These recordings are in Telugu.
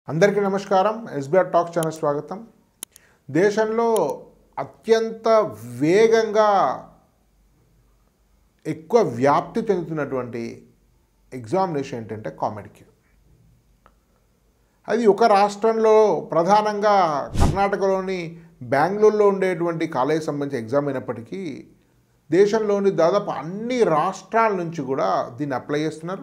అందరికీ నమస్కారం ఎస్బీఆర్ టాక్ ఛానల్ స్వాగతం దేశంలో అత్యంత వేగంగా ఎక్కువ వ్యాప్తి చెందుతున్నటువంటి ఎగ్జామినేషన్ ఏంటంటే కామెడీకి అది ఒక రాష్ట్రంలో ప్రధానంగా కర్ణాటకలోని బెంగళూరులో ఉండేటువంటి కాలేజ్ సంబంధించిన ఎగ్జామ్ అయినప్పటికీ దేశంలోని దాదాపు అన్ని రాష్ట్రాల నుంచి కూడా దీన్ని అప్లై చేస్తున్నారు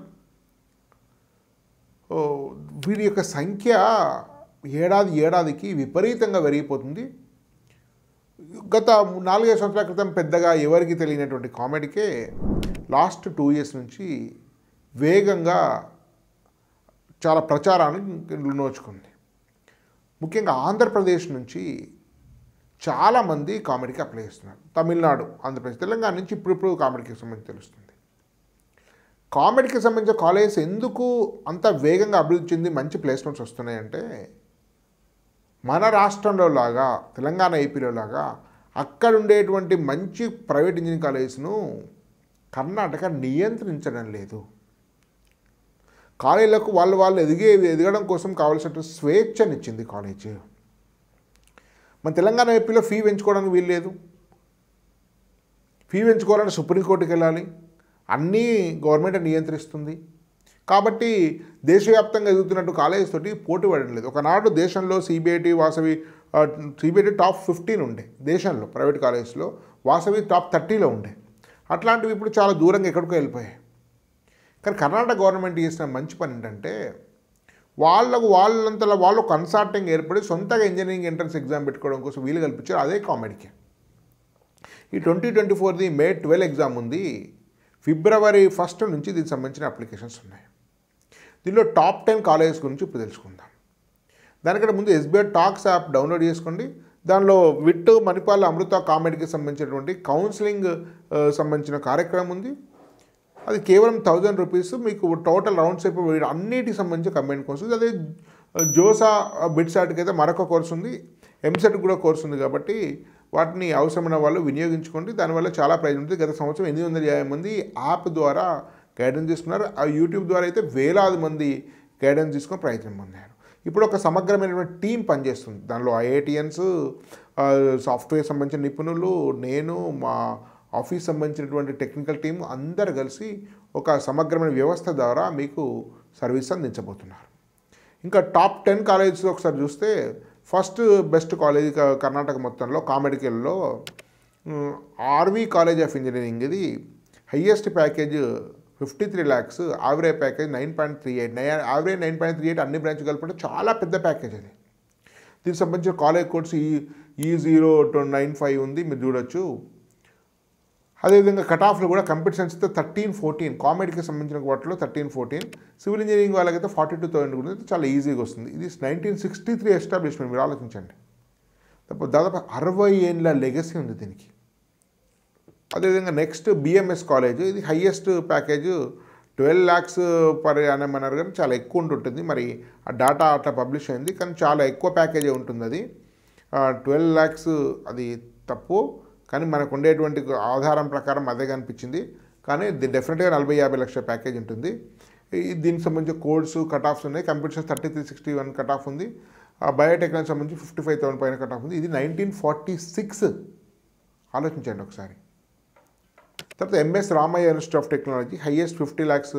ఓ, వీరి యొక్క సంఖ్య ఏడాది ఏడాదికి విపరీతంగా పెరిగిపోతుంది గత నాలుగైదు సంవత్సరాల క్రితం పెద్దగా ఎవరికి తెలియనటువంటి కామెడీకే లాస్ట్ టూ ఇయర్స్ నుంచి వేగంగా చాలా ప్రచారానికి నోచుకుంది ముఖ్యంగా ఆంధ్రప్రదేశ్ నుంచి చాలామంది కామెడీకి అప్లై చేస్తున్నారు తమిళనాడు ఆంధ్రప్రదేశ్ తెలంగాణ నుంచి ఇప్పుడిప్పుడు కామెడీకి సంబంధించి తెలుస్తుంది కామెడీకి సంబంధించిన కాలేజెస్ ఎందుకు అంత వేగంగా అభివృద్ధి చెంది మంచి ప్లేస్మెంట్స్ వస్తున్నాయంటే మన రాష్ట్రంలో లాగా తెలంగాణ ఏపీలో లాగా అక్కడ ఉండేటువంటి మంచి ప్రైవేట్ ఇంజనీరింగ్ కాలేజెస్ను కర్ణాటక నియంత్రించడం లేదు కాలేజీలకు వాళ్ళు వాళ్ళు ఎదిగే ఎదగడం కోసం కావాల్సిన స్వేచ్ఛనిచ్చింది కాలేజ్ మన తెలంగాణ ఏపీలో ఫీ పెంచుకోవడానికి వీలు లేదు ఫీ పెంచుకోవాలంటే సుప్రీంకోర్టుకి వెళ్ళాలి అన్నీ గవర్నమెంట్ నియంత్రిస్తుంది కాబట్టి దేశవ్యాప్తంగా ఎదుగుతున్నట్టు కాలేజెస్ తోటి పోటీ పడడం లేదు ఒకనాడు దేశంలో CBIT Vasavi CBIT top fifteen ఉండే దేశంలో ప్రైవేట్ కాలేజెస్లో వాసవి టాప్ థర్టీలో ఉండే అట్లాంటివి ఇప్పుడు చాలా దూరంగా ఎక్కడికో వెళ్ళిపోయాయి కానీ కర్ణాటక గవర్నమెంట్ చేసిన మంచి పని ఏంటంటే వాళ్ళకు వాళ్ళంతలో వాళ్ళు కన్సల్టింగ్ ఏర్పడి సొంతగా ఇంజనీరింగ్ ఎంట్రన్స్ ఎగ్జామ్ పెట్టుకోవడం కోసం వీలు కల్పించారు అదే కామెడీకి ఈ ట్వంటీ ట్వంటీ ఫోర్ది మే ట్వెల్వ్ ఎగ్జామ్ ఉంది ఫిబ్రవరి ఫస్ట్ నుంచి దీనికి సంబంధించిన అప్లికేషన్స్ ఉన్నాయి దీనిలో టాప్ టెన్ కాలేజెస్ గురించి ఇప్పుడు తెలుసుకుందాం దానికంటే ముందు ఎస్బీఐ టాక్స్ యాప్ డౌన్లోడ్ చేసుకోండి దానిలో విట్ మణిపాల్ అమృత కామెడీకి సంబంధించినటువంటి కౌన్సిలింగ్ ఆ, సంబంధించిన కార్యక్రమం ఉంది అది కేవలం థౌజండ్ రూపీస్ మీకు టోటల్ రౌండ్స్ అయిపోయి అన్నిటికి సంబంధించి కంబైన్ కోర్స్ ఉంది అదే జోసా బిట్సాట్కి అయితే మరొక కోర్స్ ఉంది ఎంసెట్ కూడా కోర్స్ ఉంది కాబట్టి వాటిని అవసరమైన వాళ్ళు వినియోగించుకోండి దానివల్ల చాలా ప్రైజ్ ఉంటుంది గత సంవత్సరం ఎనిమిది వందల యాభై మంది యాప్ ద్వారా గైడెన్స్ తీసుకున్నారు ఆ యూట్యూబ్ ద్వారా అయితే వేలాది మంది గైడెన్స్ తీసుకొని ప్రయత్నం పొందారు ఇప్పుడు ఒక సమగ్రమైనటువంటి టీం పనిచేస్తుంది దానిలో ఐఐటియన్స్ సాఫ్ట్వేర్ సంబంధించిన నిపుణులు నేను మా ఆఫీస్ సంబంధించినటువంటి టెక్నికల్ టీం అందరు కలిసి ఒక సమగ్రమైన వ్యవస్థ ద్వారా మీకు సర్వీస్ అందించబోతున్నారు ఇంకా టాప్ టెన్ కాలేజెస్ ఒకసారి చూస్తే ఫస్ట్ బెస్ట్ కాలేజ్ క- కర్ణాటక మొత్తంలో కామెడికల్లో ఆర్వీ కాలేజ్ ఆఫ్ ఇంజనీరింగ్ ఇది highest package fifty three lakhs average package nine point three eight nine average nine point three eight అన్ని బ్రాంచ్ కలిపి చాలా పెద్ద ప్యాకేజ్ అది దీనికి సంబంధించిన కాలేజ్ కోర్స్ ఈ ఈ జీరో టూ నైన్ ఫైవ్ ఉంది మీరు చూడొచ్చు అదేవిధంగా కట్ ఆఫ్లు కూడా కంప్యూటర్ సైన్స్తో థర్టీన్ ఫోర్టీన్ కామెడీకి సంబంధించిన వాటిలో థర్టీన్ ఫోర్టీన్ సివిల్ ఇంజనీరింగ్ వాళ్ళకైతే ఫార్టీ టూ థౌసండ్ గురించి చాలా ఈజీగా వస్తుంది ఇది నైన్టీన్ సిక్స్టీ త్రీ ఎస్టాబ్లిష్మెంట్ మీరు ఆలోచించండి తప్ప దాదాపు అరవై ఏళ్ళ లెగసీ ఉంది దీనికి అదేవిధంగా నెక్స్ట్ బిఎంఎస్ కాలేజ్ ఇది highest package twelve lakhs per annum అన్నారు కానీ చాలా ఎక్కువ ఉంటుంటుంది మరి ఆ డాటా అట్లా పబ్లిష్ అయింది కానీ చాలా ఎక్కువ ప్యాకేజే ఉంటుంది అది ట్వెల్వ్ ల్యాక్స్ అది తప్పు కానీ మనకు ఉండేటువంటి ఆధారం ప్రకారం అదే కనిపించింది కానీ ఇది డెఫినెట్గా నలభై యాభై లక్షల ప్యాకేజ్ ఉంటుంది ఈ దీనికి సంబంధించిన కోడ్స్ కట్ ఆఫ్స్ ఉన్నాయి computers thirty three sixty one cut off ఉంది ఆ బయోటెక్నాలజీ సంబంధించి ఫిఫ్టీ ఫైవ్ థౌసండ్ పైన కట్ ఆఫ్ ఉంది ఇది నైన్టీన్ ఫార్టీ సిక్స్ ఆలోచించండి ఒకసారి తర్వాత MS Ramaiah institute of technology highest fifty lakhs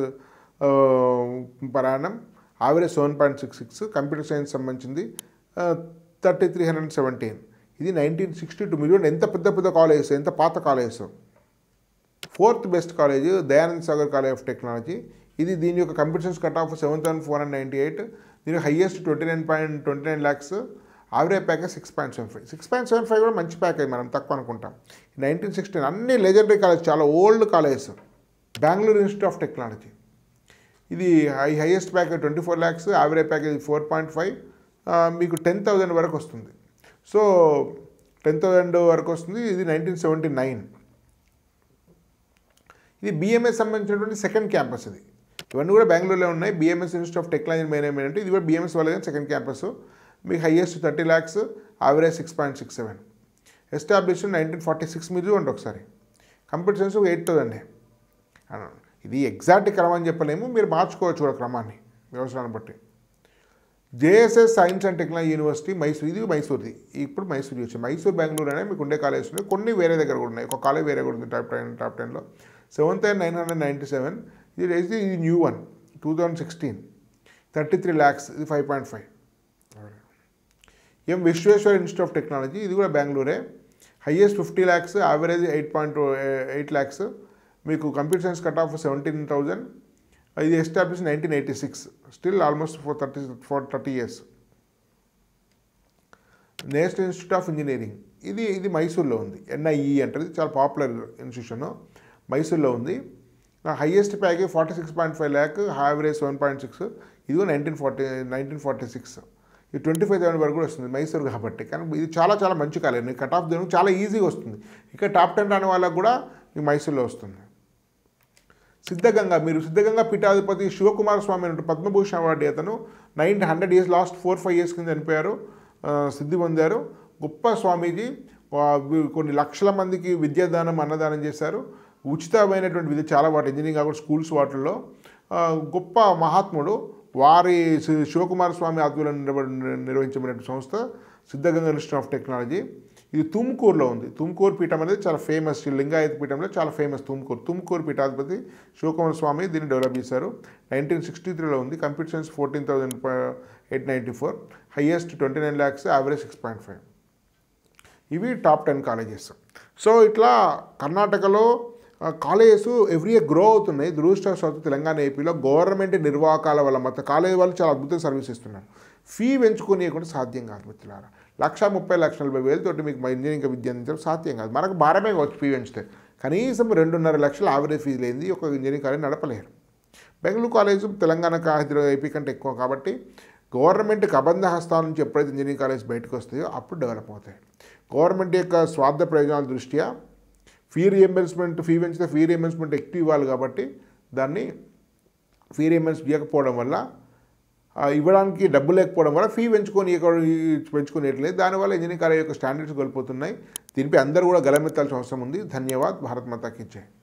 per annum average seven point six six computer science సంబంధించింది థర్టీ త్రీ హండ్రెడ్ సెవెంటీన్ ఇది నైన్టీన్ సిక్స్టీ టూ మీరు ఎంత పెద్ద పెద్ద కాలేజెస్ ఎంత పాత colleges fourth best college Dayanand Sagar college of technology ఇది దీని యొక్క computer science cut off seven thousand four hundred ninety eight దీని highest twenty nine point twenty nine lakhs average package six point seven five six point seven five కూడా మంచి ప్యాకేజ్ మనం తక్కువ అనుకుంటాం నైన్టీన్ సిక్స్టీన్ అన్ని లెజెండరీ కాలేజ్ చాలా old colleges Bengaluru institute of technology ఇది high highest package twenty four lakhs average package four point five మీకు టెన్ థౌజండ్ వరకు వస్తుంది సో టెన్ థౌజండ్ వరకు వస్తుంది ఇది నైన్టీన్ సెవెంటీ నైన్ ఇది బిఎంఎస్ సంబంధించినటువంటి సెకండ్ క్యాంపస్ ఇది ఇవన్నీ కూడా బెంగళూరులో ఉన్నాయి BMS institute of technology management అంటే ఇది కూడా బిఎంఎస్ వాళ్ళది సెకండ్ క్యాంపస్ మీకు highest thirty lakhs average six point six seven establish nineteen forty six మీరు చూడండి ఒకసారి కంప్యూటర్ సైన్స్ ఎయిట్ థౌసండ్ ఇది ఎగ్జాక్ట్ క్రమం అని చెప్పలేము మీరు మార్చుకోవచ్చు కూడా క్రమాన్ని వ్యవసరాన్ని బట్టి JSS science and technology university Mysore ఇది మైసూర్ది ఇప్పుడు మైసూర్ వచ్చి మైసూర్ బెంగళూరు అనే మీకు ఉండే కాలేజ్ ఉన్నాయి కొన్ని వేరే దగ్గర కూడా ఉన్నాయి ఒక కాలేజ్ వేరే కూడా ఉంది టాప్ టెన్ టాప్ టెన్లో seventh and nine hundred ninety seven ఇది ఇది ఇది new one two thousand sixteen thirty three lakhs ఇది five point five M Visveswara institute of technology ఇది కూడా బెంగళూరే highest fifty lakhs average eight point eight lakhs మీకు computer science cut off seventeen thousand ఇది establish nineteen eighty six still almost four thirty four thirty years national institute of engineering ఇది ఇది మైసూర్లో ఉంది ఎన్ఐఈ అంటారు ఇది చాలా పాపులర్ ఇన్స్టిట్యూషన్ మైసూర్లో ఉంది highest package forty six point five lakh average seven point six ఇది nineteen forty nineteen forty six ఇది ట్వంటీ ఫైవ్ థౌసండ్ వరకు కూడా వస్తుంది మైసూర్ కాబట్టి కానీ ఇది చాలా చాలా మంచి కాలేజ్ నీకు కట్ ఆఫ్ దేనికి చాలా ఈజీగా వస్తుంది ఇక టాప్ టెన్ రాని వాళ్ళకు కూడా ఈ మైసూర్లో వస్తుంది సిద్ధగంగా మీరు సిద్ధగంగా పీఠాధిపతి శివకుమార స్వామి అంటే పద్మభూషణ్ అవార్డు అతను nine hundred years last four five years కింద చనిపోయారు ఆ, సిద్ధి పొందారు గొప్ప స్వామీజీ ఆ, వీ- కొన్ని లక్షల మందికి విద్యాదానం అన్నదానం చేశారు ఉచితమైనటువంటి విద్య చాలా వాటి ఇంజనీరింగ్ కాకుండా స్కూల్స్ వాటిల్లో ఆ, గొప్ప మహాత్ముడు వారి శి- శివకుమార స్వామి ఆధ్వర్యంలో నిర్వ- నిర్వహించబడిన సంస్థ సిద్ధగంగా ఇన్స్టిట్యూట్ ఆఫ్ టెక్నాలజీ ఇది తుమ్కూరులో ఉంది తుమ్కూరు పీఠం అనేది చాలా ఫేమస్ ఈ లింగాయత్ పీఠంలో చాలా ఫేమస్ తుమ్కూరు తుమ్కూరు పీఠాధిపతి శివకుమార స్వామి దీన్ని డెవలప్ చేశారు నైన్టీన్ సిక్స్టీ త్రీలో ఉంది computer science fourteen thousand eight ninety four highest twenty nine lakhs average six point five ఇవి టాప్ టెన్ కాలేజెస్ సో ఇట్లా కర్ణాటకలో కాలేజెస్ ఎవ్రీ ఇయర్ గ్రో అవుతున్నాయి దురదృష్టవశాత్తు తెలంగాణ ఏపీలో గవర్నమెంట్ నిర్వాహకాల వల్ల మొత్తం కాలేజ్ వాళ్ళు చాలా అద్భుతంగా సర్వీస్ ఇస్తున్నారు ఫీ పెంచుకునేయకుండా సాధ్యం కాదు మిత్రులారా లక్ష ముప్పై లక్ష నలభై వేలతోటి మీకు మా ఇంజనీరింగ్ విద్య అందించడం సాధ్యం కాదు మనకు భారమే కావచ్చు ఫీ పెంచితే కనీసం రెండున్నర లక్షల ఆవరేజ్ ఫీజు లేనిది ఒక ఇంజనీరింగ్ కాలేజ్ నడపలేరు బెంగళూరు కాలేజ్ తెలంగాణ హైదరాబాద్ ఏపీ కంటే ఎక్కువ కాబట్టి గవర్నమెంట్కి అబంధ హస్తాల నుంచి ఎప్పుడైతే ఇంజనీరింగ్ కాలేజ్ బయటకు వస్తాయో అప్పుడు డెవలప్ అవుతాయి గవర్నమెంట్ యొక్క స్వార్థ ప్రయోజనాల దృష్ట్యా ఫీ రియంబర్స్మెంట్ ఫీ పెంచితే ఫీ రియంబర్స్మెంట్ ఎక్కువ ఇవ్వాలి కాబట్టి దాన్ని ఫీ రియంబర్స్ ఇవ్వకపోవడం వల్ల ఆ, ఇవ్వడానికి డబ్బు లేకపోవడం వల్ల ఫీ పెంచుకొని పెంచుకునేట్లేదు దానివల్ల ఇంజనీరింగ్ కాలేజ్ యొక్క స్టాండర్డ్స్ కోల్పోతున్నాయి దీనిపై అందరూ కూడా గలమెత్తాల్సిన అవసరం ఉంది ధన్యవాద్ భారత్ మాతాకి జై